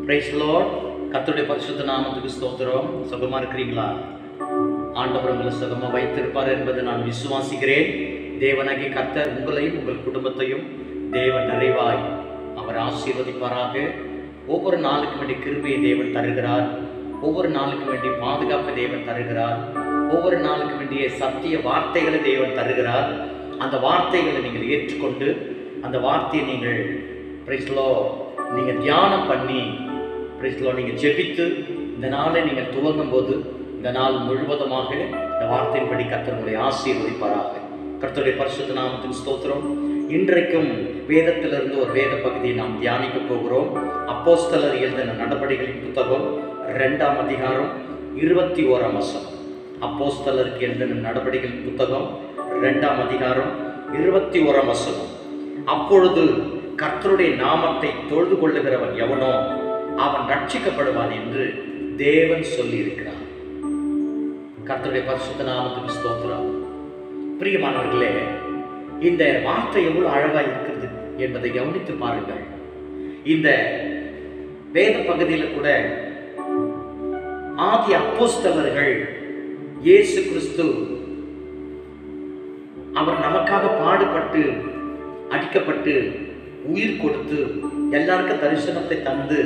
Price Lord கர்த்தருடைய பரிசுத்த நாமத்துக்கு ஸ்தோத்திரம் சுகமா இருக்கிறீங்களா ஆண்டவர் உங்களை சுகமா வைத்திருப்பார் என்பதை நான் விசுவாசிக்கிறேன் தேவனாகிய கர்த்தர் உங்களையும் உங்கள் குடும்பத்தையும் தேவன் நிறைவாய் அவர் ஆசீர்வதிப்பாராக ஒவ்வொரு நாளுக்கு வேண்டிய கிருபையை தேவன் தருகிறார் ஒவ்வொரு நாளுக்கு வேண்டிய பாதுகாப்பை தேவன் தருகிறார் ஒவ்வொரு நாளுக்கு வேண்டிய சத்திய வார்த்தைகளை தேவன் தருகிறார் அந்த வார்த்தைகளை நீங்கள் ஏற்றுக்கொண்டு அந்த வார்த்தையை நீங்கள் பிரைஸ்லோ நீங்கள் தியானம் பண்ணி பிரைஸ்லோ நீங்கள் ஜெபித்து இந்த நாளை நீங்கள் துவங்கும் போது இந்த நாள் முழுவதுமாக இந்த வார்த்தையின்படி கர்த்தர் உங்களை ஆசீர்வதிப்பாராக கர்த்தருடைய பரிசுத்த நாமத்தின் ஸ்தோத்திரம் இன்றைக்கும் வேதத்திலிருந்து ஒரு வேத பகுதியை நாம் தியானிக்க போகிறோம் அப்போஸ்தலர் எழுதின நடபடிகளின் புத்தகம் ரெண்டாம் அதிகாரம் இருபத்தி ஓராம் வசனம் அப்போஸ்தலருக்கு எழுதின நடபடிகளின் புத்தகம் ரெண்டாம் அதிகாரம் இருபத்தி ஓராம் வசனம் அப்பொழுது கர்த்தருடைய நாமத்தை தொழுது கொள்ளுகிறவன் எவனோ அவன் ரட்சிக்கப்படுவான் என்று தேவன் சொல்லி இருக்கிறார் கர்த்தருடைய பரிசுத்த நாமத்துக்கு ஸ்தோத்திரம் பிரியமானவர்களே இந்த வார்த்தை எவ்வளவு அழகா இருக்கிறது என்பதை கவனித்து பாருங்கள் இந்த வேத பகுதியில் கூட ஆதி அப்போஸ்தலர்கள் இயேசு கிறிஸ்து அவர் நமக்காக பாடுபட்டு அடிக்கப்பட்டு உயிர் கொடுத்து எல்லாருக்கும் தரிசனத்தை தந்து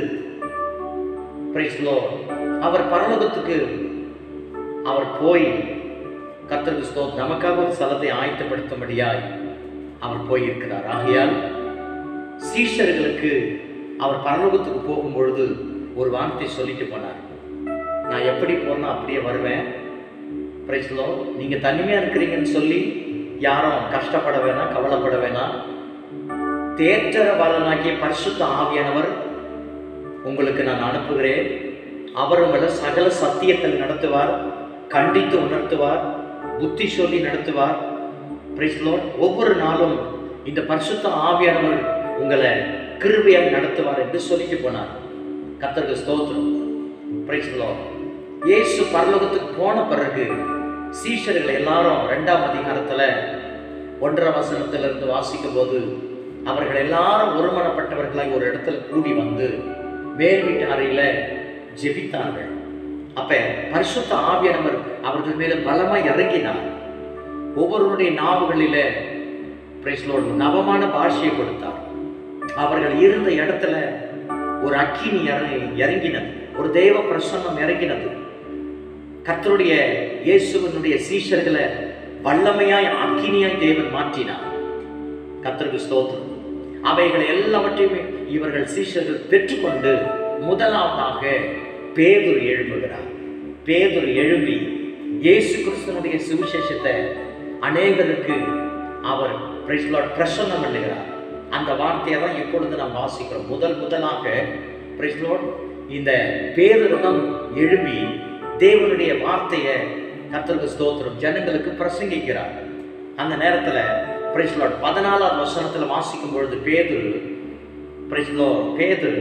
praise Lord. அவர் பரலோகத்துக்கு அவர் போய் கர்த்தருக்கு ஸ்தோத் நமக்காக ஒரு ஸ்தலத்தை ஆயத்தப்படுத்தும்படியாய் அவர் போயிருக்கிறார் ஆகையால் சீஷர்களுக்கு அவர் பரலோகத்துக்கு போகும்பொழுது ஒரு வார்த்தை சொல்லிட்டு போனார் நான் எப்படி போனா அப்படியே வருவேன் பிரைஸ்லோ நீங்கள் தனிமையாக இருக்கிறீங்கன்னு சொல்லி யாரும் கஷ்டப்பட வேணாம் கவலைப்பட வேணாம் தேற்றர பலனாகிய பரிசுத்த ஆவியானவர் உங்களுக்கு நான் அனுப்புகிறேன் அவர் உங்களை சகல சத்தியத்தில் நடத்துவார் கண்டித்து உணர்த்துவார் புத்தி சொல்லி நடத்துவார் Praise the Lord. ஒவ்வொரு நாளும் இந்த பரிசுத்த ஆவியானவர் உங்களை கிருபையாக நடத்துவார் என்று சொல்லிட்டு போனார் கர்த்தருக்கு ஸ்தோத்திரம் Praise the Lord. இயேசு பரலோகத்துக்கு போன பிறகு சீஷர்கள் எல்லாரும் ரெண்டாம் அதிகாரத்துல ஒன்றரை வசனத்திலிருந்து வாசிக்கும் போது அவர்கள் எல்லாரும் ஒருமனப்பட்டவர்களாய் ஒரு இடத்துல கூடி வந்து மேல் வீட்டு அறையில ஜெபித்தார்கள் அப்ப பரிசுத்த ஆவியானவர் அவர்கள் மேல பலமாய் இறங்கினார் ஒவ்வொருவருடைய நாவுகளில praise the Lord, நவமான பாஷையை கொடுத்தார் அவர்கள் இருந்த இடத்துல ஒரு அக்கினி இறங்கி இறங்கினது ஒரு தேவ பிரசன்னம் இறங்கினது கர்த்தருடைய இயேசுவனுடைய சீஷர்களை வல்லமையாய் அக்கினியாய் தேவன் மாற்றினார் கர்த்தருக்கு ஸ்தோத்திரம் அவைகளை எல்லாவற்றையுமே இவர்கள் சீஷர்கள் பெற்றுக்கொண்டு முதலாவதாக பேதுரு எழும்புகிறார் பேதுரு எழும்பி இயேசு கிறிஸ்தனுடைய சுவிசேஷத்தை அநேகருக்கு அவர் praise the Lord, பிரசன்னம் பண்ணுகிறார் அந்த வார்த்தையை தான் இப்பொழுது நாம் வாசிக்கிறோம் முதல் முதலாக praise the Lord, இந்த பேதுருடம் எழும்பி தேவனுடைய வார்த்தையை கர்த்தருக்கு ஸ்தோத்திரம் ஜனங்களுக்கு பிரசங்கிக்கிறார் அந்த நேரத்தில் praise the Lord, பதினாலாவது வசனத்தில் வாசிக்கும் பொழுது பேதுரு praise the Lord, பேதுரு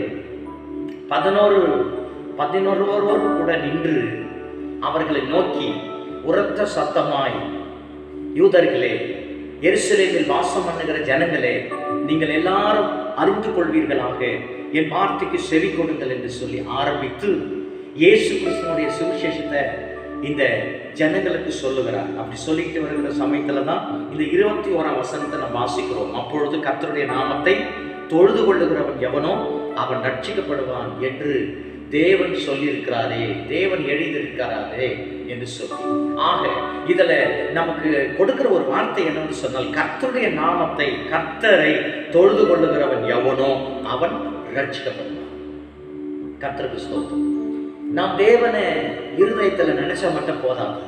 பதினோரு பதினொருவரோடு கூட நின்று அவர்களை நோக்கி உரத்த சத்தமாய் யூதர்களே எருசலேமில் வாசம் பண்ணுகிற ஜனங்களே நீங்கள் எல்லாரும் அறிந்து கொள்வீர்களாக என் வார்த்தைக்கு செவி கொடுங்கள் என்று சொல்லி ஆரம்பித்து இயேசு கிறிஸ்துவனுடைய சுவிசேஷத்தை இந்த ஜனங்களுக்கு சொல்லுகிறார் அப்படி சொல்லிட்டு வருகிற சமயத்துல தான் இந்த இருபத்தி ஓராம் வசனத்தை நம்ம வாசிக்கிறோம் அப்பொழுது கர்த்தருடைய நாமத்தை தொழுது கொள்ளுகிறவன் எவனோ அவன் ரட்சிக்கப்படுவான் என்று தேவன் சொல்லியிருக்கிறாரே தேவன் எழுதியிருக்கிறாரே என்று சொல்லி ஆக இதுல நமக்கு கொடுக்கிற ஒரு வார்த்தை என்னன்னு சொன்னால் கர்த்தருடைய நாமத்தை கர்த்தரை தொழுது கொள்ளுகிறவன் எவனோ அவன் ரட்சிக்கப்படுவான் கர்த்தருக்கு ஸ்தோத்திரம் நாம் தேவனை இருதயத்துல நினைச்சா மட்டும் போதாது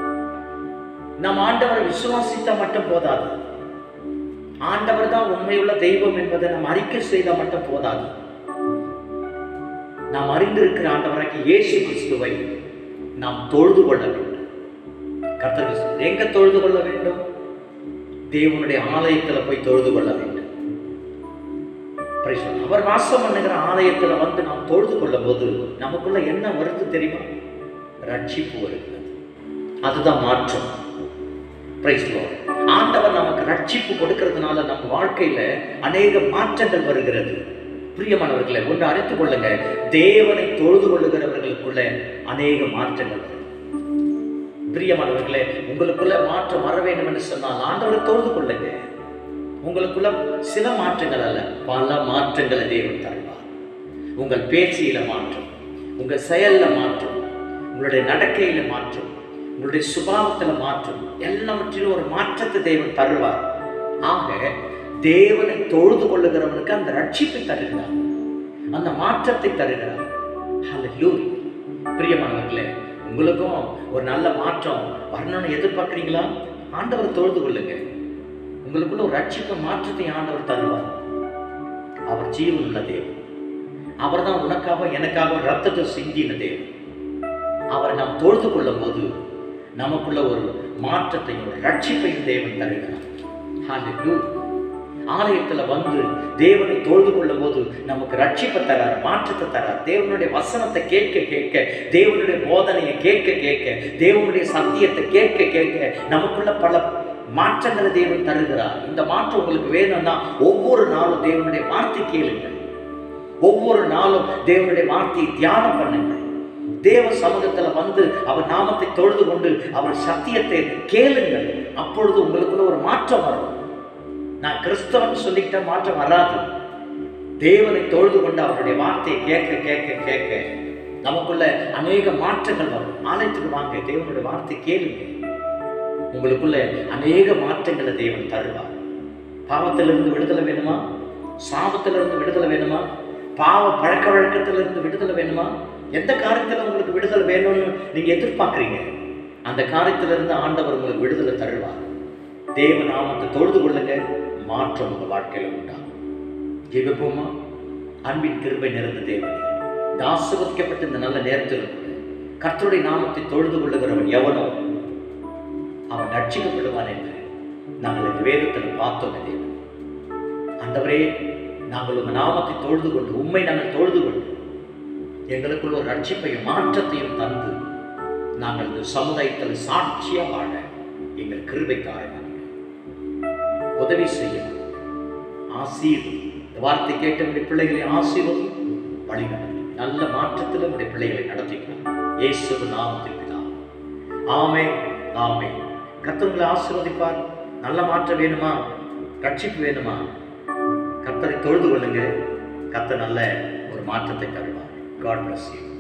நாம் ஆண்டவரை விசுவாசித்தா மட்டும் போதாது ஆண்டவர் தான் உண்மையுள்ள தெய்வம் என்பதை நாம் அறிக்கை செய்தால் மட்டும் போதாது நாம் அறிந்திருக்கிற ஆண்டவராகி இயேசு கிறிஸ்துவை நாம் தொழுது கொள்ள வேண்டும் கர்த்தர் கிறிஸ்து எங்க தொழுது கொள்ள வேண்டும் தேவனுடைய ஆலயத்துல போய் தொழுது கொள்ள வேண்டும் Praise the Lord. அவர் வாசம் பண்ணுகிற ஆலயத்துல வந்து நாம் தொழுது கொள்ளும் போது நமக்குள்ள என்ன வருது தெரியுமா ரட்சிப்பு வருகிறது அதுதான் மாற்றம் Praise the Lord. ஆண்டவர் நமக்கு ரட்சிப்பு கொடுக்கறதுனால நம்ம வாழ்க்கையில அநேக மாற்றங்கள் வருகிறது பிரியமானவர்களை ஒன்று அறித்துக் கொள்ளுங்க தேவனை தொழுது கொள்ளுகிறவர்களுக்குள்ள அநேக மாற்றங்கள் வரும். பிரியமானவர்களே உங்களுக்குள்ள மாற்றம் வர வேண்டும் என்று சொன்னால் ஆண்டவரை தொழுது கொள்ளுங்க உங்களுக்குள்ள சில மாற்றங்கள் அல்ல பல மாற்றங்களை தேவன் தருவார் உங்கள் பேச்சியில மாற்றம் உங்க செயல்ல மாற்றம் உங்களுடைய நடக்கையில மாற்றம் உங்களுடைய சுபாவத்துல மாற்றம் எல்லாவற்றிலும் ஒரு மாற்றத்தை தேவன் தருவார் ஆக தேவனை தொழுது கொள்ளுகிறவனுக்கு அந்த ரட்சிப்பை தருகிறார் அந்த மாற்றத்தை தருகிறார் ஹalleluya பிரியமானவர்களே உங்களுக்கும் ஒரு நல்ல மாற்றம் வரணும்னு எதிர்பார்க்குறீங்களா ஆண்டவரை தொழுது கொள்ளுங்க உங்களுக்குள்ள ஒரு ரட்சிப்பு மாற்றத்தை ஆண்டவர் தருவார் அவர் ஜீவன் உள்ள தேவன் அவர் தான் உனக்காக எனக்காக ரத்தத்தை சிந்தின தேவன் அவரை நாம் தொழுது கொள்ளும் போது நமக்குள்ள ஒரு மாற்றத்தையும் ஒரு ரட்சிப்பையும் தேவன் தருகிறார் ஹalleluya ஆலயத்துல வந்து தேவனை தொழுது கொள்ளும் போது நமக்கு ரட்சிப்பை தரார் மாற்றத்தை தரார் தேவனுடைய வசனத்தை கேட்க கேட்க தேவனுடைய போதனையை கேட்க கேட்க தேவனுடைய சத்தியத்தை கேட்க கேட்க நமக்குள்ள பல மாற்றங்களை தேவன் தருகிறார் இந்த மாற்றம் உங்களுக்கு வேணும்னா ஒவ்வொரு நாளும் தேவனுடைய வார்த்தை கேளுங்கள் ஒவ்வொரு நாளும் தேவனுடைய வார்த்தையை தியானம் பண்ணுங்கள் தேவ சமூகத்துல வந்து அவர் நாமத்தை தொழுது கொண்டு அவர் சத்தியத்தை கேளுங்கள் அப்பொழுது உங்களுக்குள்ள ஒரு மாற்றம் வரும் நான் கிறிஸ்தவன் சொல்லிக்கிட்ட மாற்றம் வராது தேவனை தொழுது கொண்டு அவருடைய வார்த்தையை கேட்க கேட்க கேட்க நமக்குள்ள அநேக மாற்றங்கள் வரும் ஆலயத்துக்கு வாங்க தேவனுடைய வார்த்தை கேளுங்க உங்களுக்குள்ள அநேக மாற்றங்களை தேவன் தருவார் பாவத்திலிருந்து விடுதலை வேணுமா சாபத்திலிருந்து விடுதலை வேணுமா பாவ பழக்க வழக்கத்திலிருந்து விடுதலை வேணுமா எந்த காரியத்தில் உங்களுக்கு விடுதலை வேணும்னு நீங்க எதிர்பார்க்குறீங்க அந்த காரியத்திலிருந்து ஆண்டவர் உங்களுக்கு விடுதலை தருவார் தேவ நாமத்தை தொழுது கொள்ளுங்க மாற்றம் உங்க வாழ்க்கையில உண்டாகும் ஜெபிப்போமா அன்பின் கிருபை நிறைந்த தேவன் ஆசிர்வதிக்கப்பட்ட இந்த நல்ல நேரத்தில் கூட கர்த்தருடைய நாமத்தை தொழுது கொள்ளுகிறவன் எவனோ அவன் ரட்சிக்கப்படுவான் என்று நாங்கள் இந்த வேதத்தில் பார்த்தோம் தேவன் ஆண்டவரே நாங்கள் உங்கள் நாமத்தை தொழுது கொண்டு உண்மை நாங்கள் தொழுது கொண்டு எங்களுக்குள்ள ஒரு ரட்சிப்பையும் மாற்றத்தையும் தந்து நாங்கள் இந்த சமுதாயத்தில் சாட்சியாக வாழ எங்கள் கிருபை காரணம் உதவி செய்யும் ஆசீர் இந்த வார்த்தை கேட்ட நம்முடைய பிள்ளைகளை ஆசீர்வதும் வழி நடத்தும் நல்ல மாற்றத்தில் நம்முடைய பிள்ளைகளை நடத்திக்கலாம் இயேசு நாமத்தில் பிதா ஆமே ஆமே கர்த்தர்களை ஆசீர்வதிப்பார் நல்ல மாற்றம் வேணுமா ரட்சிப்பு வேணுமா கர்த்தரை தொழுது கொள்ளுங்க கர்த்தர் நல்ல ஒரு மாற்றத்தை தருவார் காட் bless you